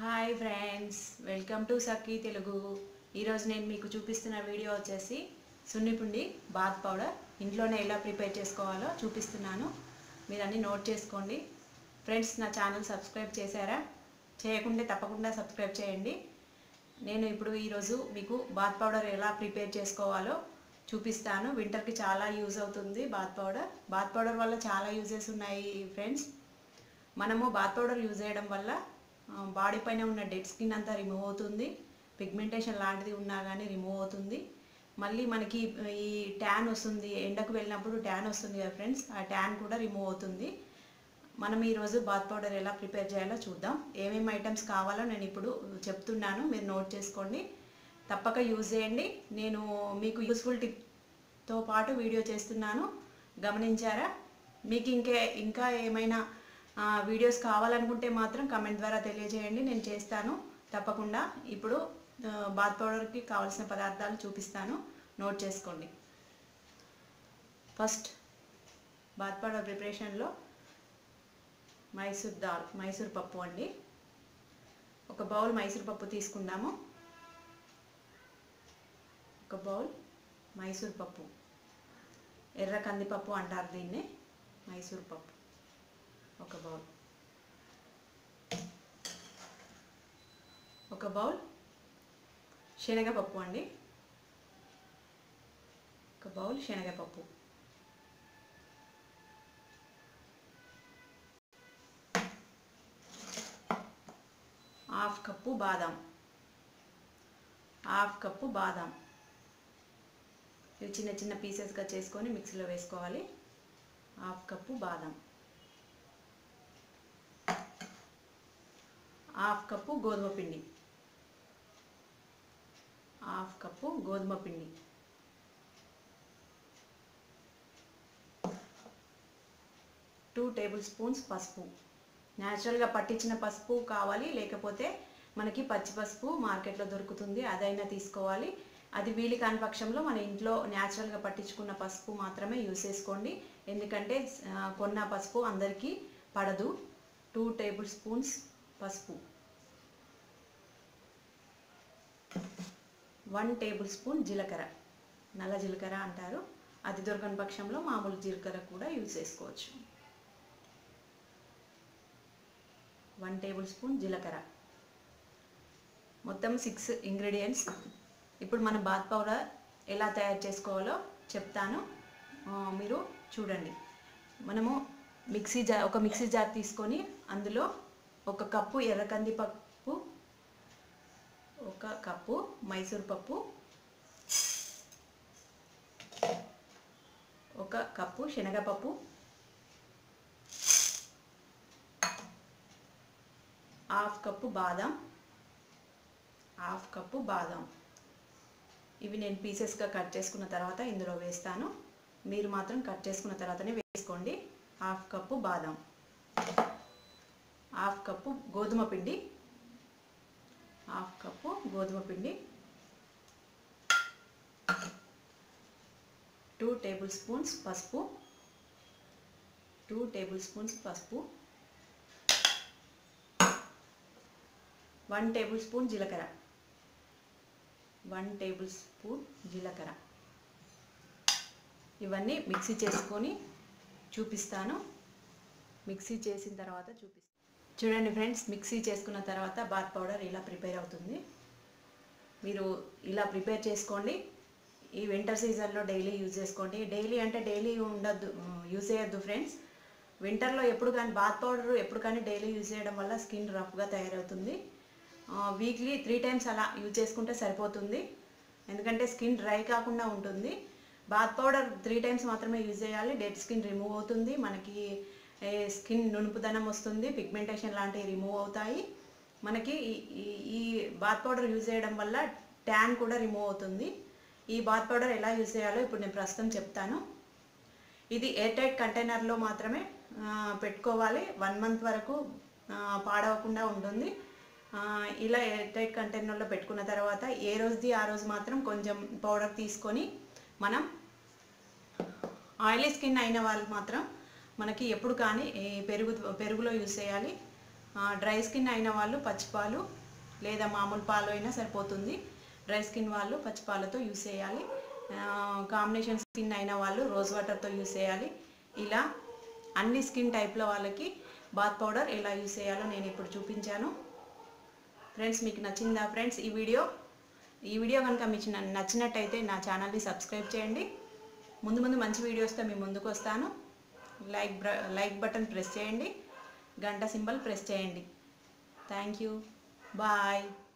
hi friends welcome to Sakki Telugu ఈరోజు నేను మీకు చూపిస్తున్న వీడియో వచ్చేసి సున్నిపిండి బాత్ పౌడర్ ఇంట్లోనే ఎలా ప్రిపేర్ చేసుకోవాలో చూపిస్తున్నాను మీరు అన్నీ నోట్ చేసుకోండి ఫ్రెండ్స్ నా ఛానల్ సబ్స్క్రైబ్ చేశారా చేయకుంటే తప్పకుండా సబ్స్క్రైబ్ చేయండి నేను ఇప్పుడు ఈరోజు మీకు బాత్ పౌడర్ ఎలా ప్రిపేర్ చేసుకోవాలో చూపిస్తాను వింటర్కి చాలా యూజ్ అవుతుంది బాత్ పౌడర్ బాత్ పౌడర్ వల్ల చాలా యూజెస్ ఉన్నాయి ఫ్రెండ్స్ మనము బాత్ పౌడర్ యూజ్ చేయడం వల్ల బాడీ పైన ఉన్న డెడ్ స్కిన్ అంతా రిమూవ్ అవుతుంది పిగ్మెంటేషన్ లాంటిది ఉన్నా కానీ రిమూవ్ అవుతుంది మళ్ళీ మనకి ఈ ట్యాన్ వస్తుంది ఎండకు వెళ్ళినప్పుడు ట్యాన్ వస్తుంది కదా ఫ్రెండ్స్ ఆ ట్యాన్ కూడా రిమూవ్ అవుతుంది మనం ఈరోజు బాత్ పౌడర్ ఎలా ప్రిపేర్ చేయాలో చూద్దాం ఏమేమి ఐటమ్స్ కావాలో నేను ఇప్పుడు చెప్తున్నాను మీరు నోట్ చేసుకోండి తప్పక యూజ్ చేయండి నేను మీకు యూస్ఫుల్ టిప్తో పాటు వీడియో చేస్తున్నాను గమనించారా మీకు ఇంకే ఇంకా ఏమైనా ఆ, వీడియోస్ కావాలనుకుంటే మాత్రం కమెంట్ ద్వారా తెలియజేయండి నేను చేస్తాను తప్పకుండా ఇప్పుడు ఆ, బాత్ పౌడర్కి కావాల్సిన పదార్థాలు చూపిస్తాను నోట్ చేసుకోండి ఫస్ట్ బాత్ పౌడర్ ప్రిపరేషన్లో మైసూర్ దాల్ మైసూర్ పప్పు అండి ఒక బౌల్ మైసూర్ పప్పు తీసుకుందాము ఒక బౌల్ మైసూర్ పప్పు ఎర్ర కందిపప్పు అంటారు దీన్ని మైసూర్ పప్పు ఒక బౌల్ ఒక బౌల్ శనగపప్పు అండి ఒక బౌల్ శనగపప్పు హాఫ్ కప్పు బాదాం హాఫ్ కప్పు బాదాం ఇవి చిన్న చిన్న పీసెస్గా చేసుకొని మిక్సీలో వేసుకోవాలి హాఫ్ కప్పు బాదాం హాఫ్ కప్పు గోధుమ పిండి హాఫ్ కప్పు గోధుమ పిండి టూ టేబుల్ స్పూన్స్ పసుపు న్యాచురల్గా పట్టించిన పసుపు కావాలి లేకపోతే మనకి పచ్చి పసుపు మార్కెట్లో దొరుకుతుంది అదైనా తీసుకోవాలి అది వీలు కాని పక్షంలో మన ఇంట్లో న్యాచురల్గా పట్టించుకున్న పసుపు మాత్రమే యూస్ చేసుకోండి ఎందుకంటే ఆ, కొన్న పసుపు అందరికీ పడదు టూ టేబుల్ స్పూన్స్ పసుపు వన్ టేబుల్ స్పూన్ జీలకర్ర నల్ల జీలకర్ర అంటారు అది దొరకని పక్షంలో మామూలు జీలకర్ర కూడా యూజ్ చేసుకోవచ్చు వన్ టేబుల్ స్పూన్ జీలకర్ర మొత్తం సిక్స్ ఇంగ్రీడియంట్స్ ఇప్పుడు మన బాత్ పౌడర్ ఎలా తయారు చేసుకోవాలో చెప్తాను ఆ, మీరు చూడండి మనము మిక్సీ జార్ ఒక మిక్సీ జార్ తీసుకొని అందులో ఒక కప్పు ఎర్రకంది పప్పు ఒక కప్పు మైసూర్ పప్పు ఒక కప్పు శనగపప్పు హాఫ్ కప్పు బాదం హాఫ్ కప్పు బాదం ఇవి నేను పీసెస్గా కట్ చేసుకున్న తర్వాత ఇందులో వేస్తాను మీరు మాత్రం కట్ చేసుకున్న తర్వాతనే వేసుకోండి హాఫ్ కప్పు బాదం హాఫ్ కప్పు గోధుమ పిండి హాఫ్ కప్పు గోధుమ పిండి టూ టేబుల్ స్పూన్స్ పసుపు టూ టేబుల్ స్పూన్స్ పసుపు వన్ టేబుల్ స్పూన్ జీలకర్ర వన్ టేబుల్ స్పూన్ జీలకర్ర ఇవన్నీ మిక్సీ చేసుకొని చూపిస్తాను మిక్సీ చేసిన తర్వాత చూపిస్తాను చూడండి ఫ్రెండ్స్ మిక్సీ చేసుకున్న తర్వాత బాత్ పౌడర్ ఇలా ప్రిపేర్ అవుతుంది మీరు ఇలా ప్రిపేర్ చేసుకోండి ఈ వింటర్ సీజన్లో డైలీ యూజ్ చేసుకోండి డైలీ అంటే డైలీ ఉండద్దు యూజ్ చేయొద్దు ఫ్రెండ్స్ వింటర్లో ఎప్పుడు కానీ బాత్ పౌడర్ ఎప్పుడు కానీ డైలీ యూజ్ చేయడం వల్ల స్కిన్ రఫ్గా తయారవుతుంది వీక్లీ త్రీ టైమ్స్ అలా యూజ్ చేసుకుంటే సరిపోతుంది ఎందుకంటే స్కిన్ డ్రై కాకుండా ఉంటుంది బాత్ పౌడర్ త్రీ టైమ్స్ మాత్రమే యూజ్ చేయాలి డెడ్ స్కిన్ రిమూవ్ అవుతుంది మనకి స్కిన్ నునుపుదనం వస్తుంది పిగ్మెంటేషన్ లాంటివి రిమూవ్ అవుతాయి మనకి ఈ- ఈ- ఈ బాత్ పౌడర్ యూజ్ చేయడం వల్ల ట్యాన్ కూడా రిమూవ్ అవుతుంది ఈ బాత్ పౌడర్ ఎలా యూజ్ చేయాలో ఇప్పుడు నేను ప్రస్తుతం చెప్తాను ఇది ఎయిర్ టైట్ కంటైనర్లో మాత్రమే ఆ, పెట్టుకోవాలి వన్ మంత్ వరకు ఆ, పాడవకుండా ఉంటుంది ఆ, ఇలా ఎయిర్ టైట్ కంటైనర్లో పెట్టుకున్న తర్వాత ఏ రోజుది ఆ రోజు మాత్రం కొంచెం పౌడర్ తీసుకొని మనం ఆయిలీ స్కిన్ అయిన వాళ్ళు మాత్రం మనకి ఎప్పుడు కానీ ఈ పెరుగు పెరుగులో యూస్ చేయాలి డ్రై స్కిన్ అయిన వాళ్ళు పచ్చిపాలు లేదా మామూలు పాలు అయినా సరిపోతుంది డ్రై స్కిన్ వాళ్ళు పచ్చిపాలతో యూస్ చేయాలి కాంబినేషన్ స్కిన్ అయిన వాళ్ళు రోజ్ వాటర్తో యూస్ చేయాలి ఇలా అన్ని స్కిన్ టైప్ల వాళ్ళకి బాత్ పౌడర్ ఎలా యూస్ చేయాలో నేను ఇప్పుడు చూపించాను ఫ్రెండ్స్ మీకు నచ్చిందా ఫ్రెండ్స్ ఈ వీడియో ఈ వీడియో కనుక మీకు న- నచ్చినట్టయితే నా ఛానల్ని సబ్స్క్రైబ్ చేయండి ముందు ముందు మంచి వీడియోస్తో మీ ముందుకు వస్తాను లైక్ బ్ర- లైక్ బటన్ ప్రెస్ చేయండి గంట సింబల్ ప్రెస్ చేయండి థ్యాంక్ యూ బాయ్